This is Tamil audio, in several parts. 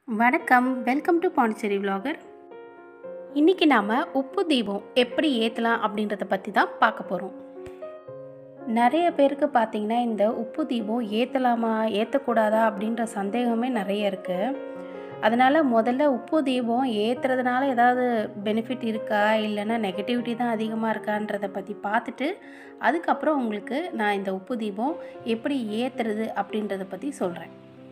வணக்கம் வெல்கம் டு பாண்டிச்சேரி vlogger இன்றைக்கி நாம் உப்பு தீபம் எப்படி ஏற்றலாம் அப்படின்றத பற்றி தான் பார்க்க போகிறோம் நிறைய பேருக்கு பார்த்திங்கன்னா இந்த உப்பு தீபம் ஏற்றலாமா ஏற்றக்கூடாதா அப்படின்ற சந்தேகமே நிறைய இருக்குது அதனால் முதல்ல உப்பு தீபம் ஏற்றுறதுனால ஏதாவது பெனிஃபிட் இருக்கா இல்லைன்னா நெகட்டிவிட்டி தான் அதிகமாக இருக்கான்றதை பற்றி பார்த்துட்டு அதுக்கப்புறம் உங்களுக்கு நான் இந்த உப்பு தீபம் எப்படி ஏற்றுறது அப்படின்றத பற்றி சொல்கிறேன்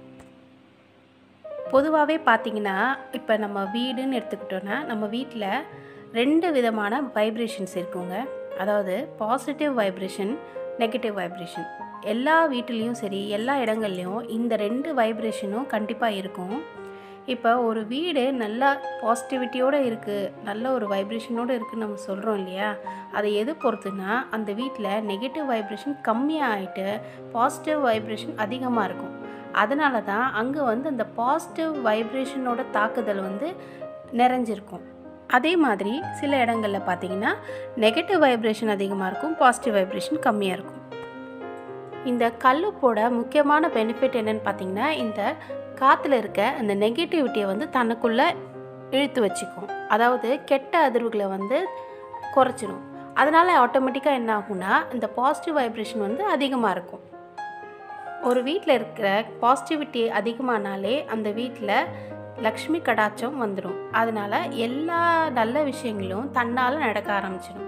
பொதுவாகவே பார்த்தீங்கன்னா இப்போ நம்ம வீடுன்னு எடுத்துக்கிட்டோன்னா நம்ம வீட்டில் ரெண்டு விதமான வைப்ரேஷன்ஸ் இருக்குங்க அதாவது பாசிட்டிவ் வைப்ரேஷன் நெகட்டிவ் வைப்ரேஷன் எல்லா வீட்டிலையும் சரி எல்லா இடங்கள்லையும் இந்த ரெண்டு வைப்ரேஷனும் கண்டிப்பாக இருக்கும் இப்போ ஒரு வீடு நல்லா பாசிட்டிவிட்டியோடு இருக்குது நல்ல ஒரு வைப்ரேஷனோடு இருக்குன்னு நம்ம சொல்கிறோம் இல்லையா அதை எது பொறுத்துனா அந்த வீட்டில் நெகட்டிவ் வைப்ரேஷன் கம்மியாக ஆகிட்டு பாசிட்டிவ் வைப்ரேஷன் அதிகமாக இருக்கும் அதனால தான் அங்கே வந்து அந்த பாசிட்டிவ் வைப்ரேஷனோட தாக்குதல் வந்து நிறைஞ்சிருக்கும் அதே மாதிரி சில இடங்களில் பார்த்தீங்கன்னா நெகட்டிவ் வைப்ரேஷன் அதிகமாக இருக்கும் பாசிட்டிவ் வைப்ரேஷன் கம்மியாக இருக்கும் இந்த கல்லுப்போட முக்கியமான பெனிஃபிட் என்னன்னு பார்த்தீங்கன்னா இந்த காற்றுல இருக்க அந்த நெகட்டிவிட்டியை வந்து தனக்குள்ளே இழுத்து வச்சுக்கும் அதாவது கெட்ட அதிர்வுகளை வந்து குறைச்சிடும் அதனால் ஆட்டோமேட்டிக்காக என்ன ஆகும்னா இந்த பாசிட்டிவ் வைப்ரேஷன் வந்து அதிகமாக இருக்கும் ஒரு வீட்டில் இருக்கிற பாசிட்டிவிட்டி அதிகமானாலே அந்த வீட்டில் லக்ஷ்மி கடாச்சம் வந்துடும் அதனால் எல்லா நல்ல விஷயங்களும் தன்னால் நடக்க ஆரம்பிச்சிடும்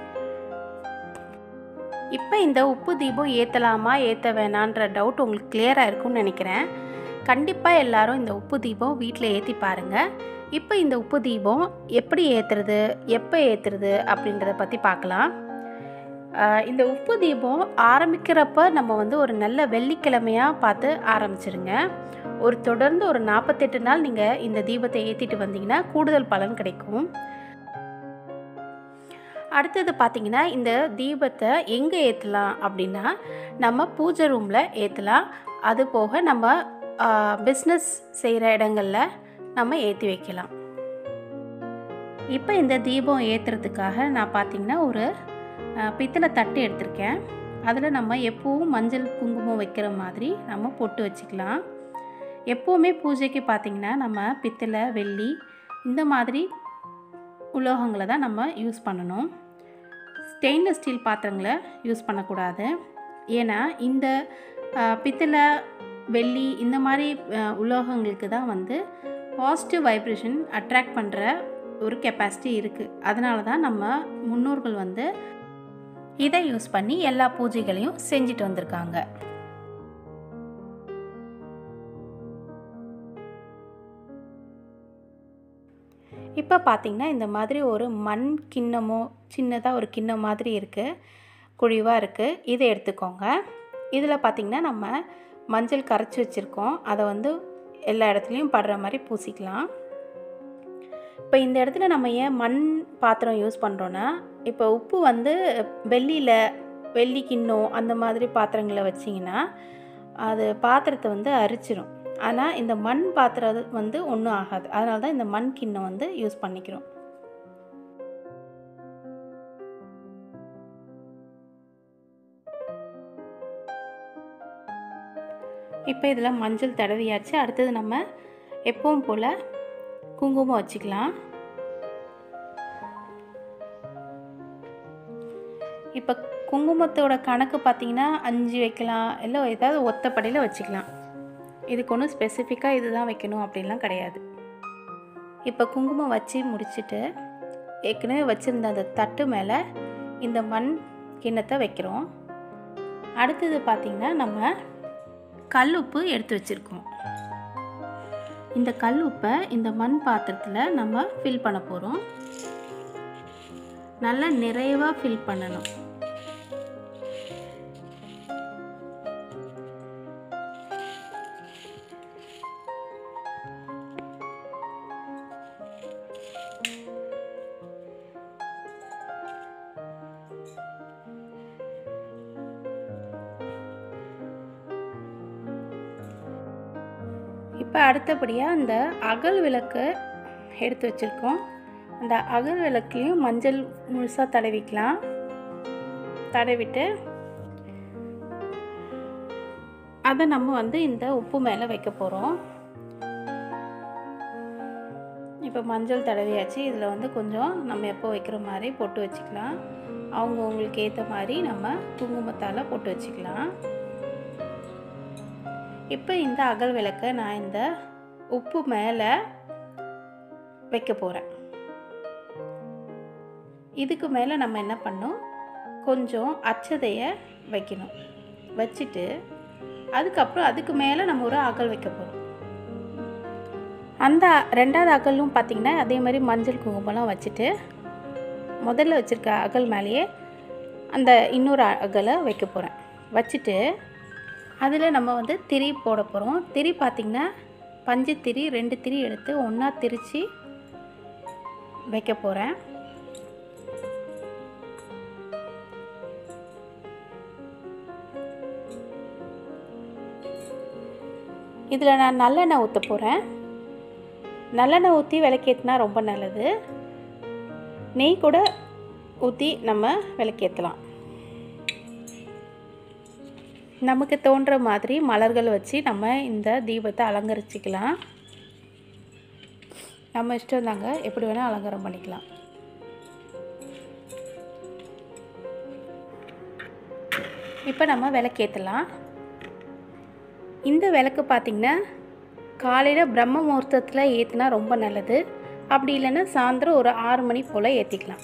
இப்போ இந்த உப்பு தீபம் ஏற்றலாமா ஏற்ற வேணான்ற டவுட் உங்களுக்கு கிளியராக இருக்கும்னு நினைக்கிறேன் கண்டிப்பாக எல்லாரும் இந்த உப்பு தீபம் வீட்டில் ஏற்றி பாருங்கள் இப்போ இந்த உப்பு தீபம் எப்படி ஏற்றுறது எப்போ ஏற்றுறது அப்படின்றத பற்றி பார்க்கலாம் ஆஹ் இந்த உப்பு தீபம் ஆரம்பிக்கிறப்ப நம்ம வந்து ஒரு நல்ல வெள்ளிக்கிழமையாக பார்த்து ஆரம்பிச்சிருங்க ஒரு தொடர்ந்து ஒரு நாற்பத்தெட்டு நாள் நீங்கள் இந்த தீபத்தை ஏற்றிட்டு வந்தீங்கன்னா கூடுதல் பலன் கிடைக்கும் அடுத்தது பார்த்தீங்கன்னா இந்த தீபத்தை எங்கே ஏற்றலாம் அப்படின்னா நம்ம பூஜை ரூமில் ஏற்றலாம் அது போக நம்ம பிஸ்னஸ் செய்கிற இடங்களில் நம்ம ஏற்றி வைக்கலாம் இப்போ இந்த தீபம் ஏற்றுறதுக்காக நான் பார்த்தீங்கன்னா ஒரு அஹ், பித்தளை தட்டு எடுத்திருக்கேன் அதில் நம்ம எப்போவும் மஞ்சள் குங்குமம் வைக்கிற மாதிரி நம்ம பொட்டு வச்சுக்கலாம் எப்போவுமே பூஜைக்கு பார்த்திங்கன்னா நம்ம பித்தளை வெள்ளி இந்த மாதிரி உலோகங்களை தான் நம்ம யூஸ் பண்ணணும் ஸ்டெயின்லெஸ் ஸ்டீல் பாத்திரங்களை யூஸ் பண்ணக்கூடாது ஏன்னா இந்த அஹ், பித்தளை வெள்ளி இந்த மாதிரி அஹ், உலோகங்களுக்கு தான் வந்து பாசிட்டிவ் வைப்ரேஷன் அட்ராக்ட் பண்ணுற ஒரு கெப்பாசிட்டி இருக்குது அதனால தான் நம்ம முன்னோர்கள் வந்து இதை யூஸ் பண்ணி எல்லா பூஜைகளையும் செஞ்சுட்டு வந்திருக்காங்க இப்போ பார்த்தீங்கன்னா இந்த மாதிரி ஒரு மண் கிண்ணமோ சின்னதாக ஒரு கிண்ணம் மாதிரி இருக்குது குழிவாக இருக்குது இதை எடுத்துக்கோங்க இதில் பார்த்திங்கன்னா நம்ம மஞ்சள் கரைச்சி வச்சுருக்கோம் அதை வந்து எல்லா இடத்துலையும் படுற மாதிரி பூசிக்கலாம் இப்போ இந்த இடத்துல நம்ம ஏன் மண் பாத்திரம் யூஸ் பண்ணுறோன்னா இப்போ உப்பு வந்து வெள்ளியில் வெள்ளி கிண்ணம் அந்த மாதிரி பாத்திரங்களை வச்சிங்கன்னா அது பாத்திரத்தை வந்து அரிச்சிரும் ஆனால் இந்த மண் பாத்திரம் வந்து ஒன்றும் ஆகாது அதனால தான் இந்த மண் கிண்ணம் வந்து யூஸ் பண்ணிக்கிறோம் இப்போ இதில் மஞ்சள் தடவியாச்சு அடுத்தது நம்ம எப்பவும் போல் குங்குமம் வச்சுக்கலாம் இப்போ குங்குமத்தோட கணக்கு பார்த்தீங்கன்னா அஞ்சு வைக்கலாம் இல்லை ஏதாவது ஒத்தப்படையில் வச்சுக்கலாம் இதுக்கு ஒன்றும் ஸ்பெசிஃபிக்காக இதுதான் வைக்கணும் அப்படின்லாம் கிடையாது இப்போ குங்குமம் வச்சு முடிச்சுட்டு ஏற்கனவே வச்சுருந்த அந்த தட்டு மேலே இந்த மண் கிண்ணத்தை வைக்கிறோம் அடுத்தது பார்த்திங்கன்னா நம்ம கல் உப்பு எடுத்து வச்சுருக்கோம் இந்த கல் உப்பை இந்த மண் பாத்திரத்தில் நம்ம ஃபில் பண்ண போகிறோம் நல்லா நிறைவாக ஃபில் பண்ணணும் இப்போ அடுத்தபடியாக இந்த அகல் விளக்கு எடுத்து வச்சுருக்கோம் அந்த அகல் விளக்குலையும் மஞ்சள் முழுசாக தடவிக்கலாம் தடவிட்டு அதை நம்ம வந்து இந்த உப்பு மேலே வைக்க போகிறோம் இப்போ மஞ்சள் தடவியாச்சு இதில் வந்து கொஞ்சம் நம்ம எப்போ வைக்கிற மாதிரி பொட்டு வச்சுக்கலாம் அவங்க உங்களுக்கு ஏற்ற மாதிரி நம்ம குங்குமத்தால் பொட்டு வச்சுக்கலாம் இப்போ இந்த அகல் விளக்கை நான் இந்த உப்பு மேலே வைக்க போகிறேன் இதுக்கு மேலே நம்ம என்ன பண்ணோம் கொஞ்சம் அச்சதையை வைக்கணும் வச்சுட்டு அதுக்கப்புறம் அதுக்கு மேலே நம்ம ஒரு அகல் வைக்க போகிறோம் அந்த ரெண்டாவது அகலும் பார்த்திங்கன்னா அதே மாதிரி மஞ்சள் குங்குமம்லாம் வச்சுட்டு முதல்ல வச்சுருக்க அகல் மேலேயே அந்த இன்னொரு அகலை வைக்க போகிறேன் வச்சுட்டு அதில் நம்ம வந்து திரி போட போகிறோம் திரி பார்த்திங்கன்னா பஞ்சு திரி ரெண்டு திரி எடுத்து ஒன்றா திரித்து வைக்க போகிறேன் இதில் நான் நல்லெண்ணெய் ஊற்ற போகிறேன் நல்லெண்ணெய் ஊற்றி விளக்கேற்றினா ரொம்ப நல்லது நெய் கூட ஊற்றி நம்ம விளக்கேற்றலாம் நமக்கு தோன்ற மாதிரி மலர்கள் வச்சு நம்ம இந்த தீபத்தை அலங்கரிச்சிக்கலாம் நம்ம இஷ்டம் தாங்க எப்படி வேணால் அலங்காரம் பண்ணிக்கலாம் இப்போ நம்ம விளக்கேற்றலாம் இந்த விளக்கு பார்த்திங்கன்னா காலையில் பிரம்ம முகூர்த்தத்தில் ஏற்றினா ரொம்ப நல்லது அப்படி இல்லைன்னா சாயந்தரம் ஒரு ஆறு மணி போல் ஏற்றிக்கலாம்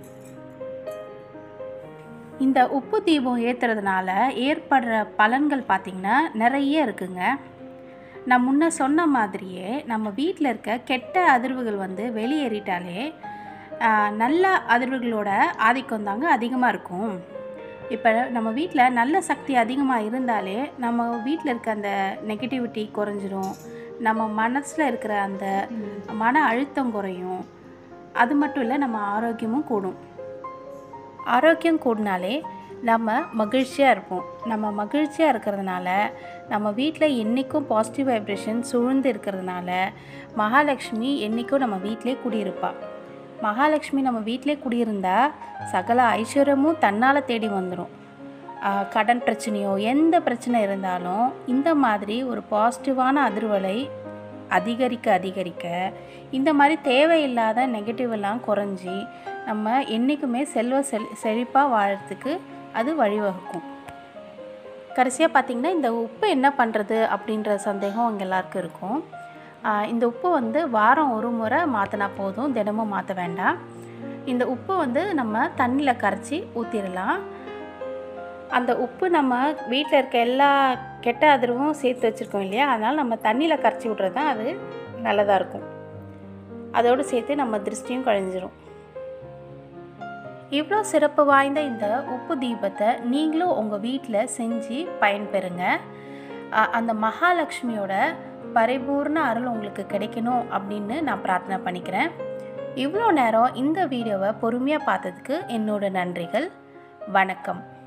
இந்த உப்பு தீபம் ஏற்றுறதுனால ஏற்படுற பலன்கள் பார்த்திங்கன்னா நிறைய இருக்குங்க நான் முன்ன சொன்ன மாதிரியே நம்ம வீட்டில் இருக்க கெட்ட அதிர்வுகள் வந்து வெளியேறிட்டாலே நல்ல அதிர்வுகளோட ஆதிக்கம் தாங்க அதிகமாக இருக்கும் இப்போ நம்ம வீட்டில் நல்ல சக்தி அதிகமாக இருந்தாலே நம்ம வீட்டில் இருக்க அந்த நெகட்டிவிட்டி குறைஞ்சிரும் நம்ம மனசில் இருக்கிற அந்த மன அழுத்தம் குறையும் அது மட்டும் இல்லை நம்ம ஆரோக்கியமும் கூடும் ஆரோக்கியம் கூடினாலே நம்ம மகிழ்ச்சியாக இருப்போம் நம்ம மகிழ்ச்சியாக இருக்கிறதுனால நம்ம வீட்டில் என்றைக்கும் பாசிட்டிவ் வைப்ரேஷன் சூழ்ந்து இருக்கிறதுனால மகாலட்சுமி என்றைக்கும் நம்ம வீட்டிலே குடியிருப்பாள் மகாலட்சுமி நம்ம வீட்டிலே குடியிருந்தா சகல ஐஸ்வர்யமும் தன்னால் தேடி வந்துடும் கடன் பிரச்சனையோ எந்த பிரச்சனை இருந்தாலும் இந்த மாதிரி ஒரு பாசிட்டிவான அதிர்வலை அதிகரிக்க அதிகரிக்க இந்த மாதிரி தேவையில்லாத நெகட்டிவ் எல்லாம் குறைஞ்சி நம்ம என்றைக்குமே செல்வ செல் செழிப்பாக வாழறதுக்கு அது வழிவகுக்கும் கடைசியாக பார்த்திங்கன்னா இந்த உப்பு என்ன பண்ணுறது அப்படின்ற சந்தேகம் அவங்க எல்லாருக்கும் இருக்கும் இந்த உப்பு வந்து வாரம் ஒரு முறை மாற்றினா போதும் தினமும் மாற்ற வேண்டாம் இந்த உப்பு வந்து நம்ம தண்ணியில் கரைச்சி ஊற்றிடலாம் அந்த உப்பு நம்ம வீட்டில் இருக்க எல்லா கெட்ட அதிர்வும் சேர்த்து வச்சுருக்கோம் இல்லையா அதனால் நம்ம தண்ணியில் கரைச்சி விட்றது தான் அது நல்லதாக இருக்கும் அதோடு சேர்த்து நம்ம திருஷ்டியும் கழிஞ்சிரும் இவ்வளோ சிறப்பு வாய்ந்த இந்த உப்பு தீபத்தை நீங்களும் உங்கள் வீட்டில் செஞ்சு பயன்பெறுங்க அந்த மகாலட்சுமியோட பரிபூர்ண அருள் உங்களுக்கு கிடைக்கணும் அப்படின்னு நான் பிரார்த்தனை பண்ணிக்கிறேன் இவ்வளோ நேரம் இந்த வீடியோவை பொறுமையாக பார்த்ததுக்கு என்னோட நன்றிகள் வணக்கம்